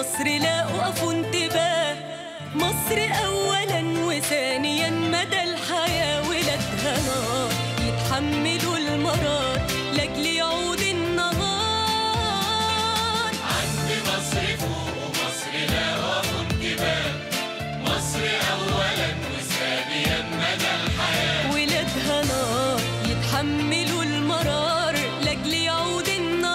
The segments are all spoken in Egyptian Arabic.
مصر لا أقف انتباه مصر أولا وثانيا مدى الحياة ولادها نار يتحملوا المرار لأجل يعود النهار عند مصر فوق ومصر لا وقف انتباه مصر أولا وثانيا مدى الحياة ولادها نار يتحملوا المرار لأجل يعود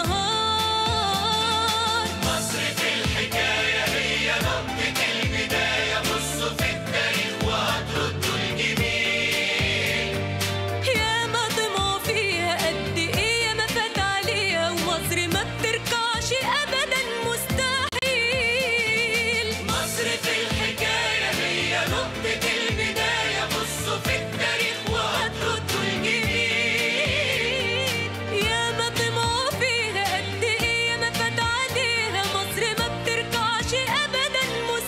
النهار مصر في الحكاية هي نقطة البداية بصوا في التاريخ وهتردوا الجميل يا ما طمعوا فيها قد ايه يا ما فات عليها ومصر ما بتركعش ابدا مستحيل مصر في الحكاية هي نقطة البداية بصوا في التاريخ وهتردوا الجميل يا ما طمعوا فيها قد ايه يا ما فات عليها مصر ما بتركعش ابدا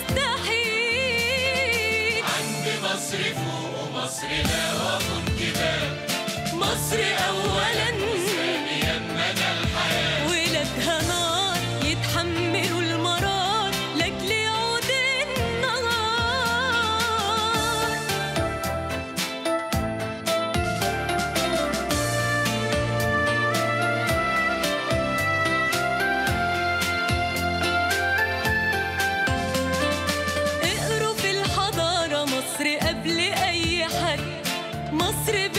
مستحيل عند مصر فوق ومصر لا وقف انتباه مصر اولا ثانيا مدى الحياة ولادها نار يتحملوا المرار لاجل يعود النهار اقروا في الحضارة مصر قبل أي حد مصر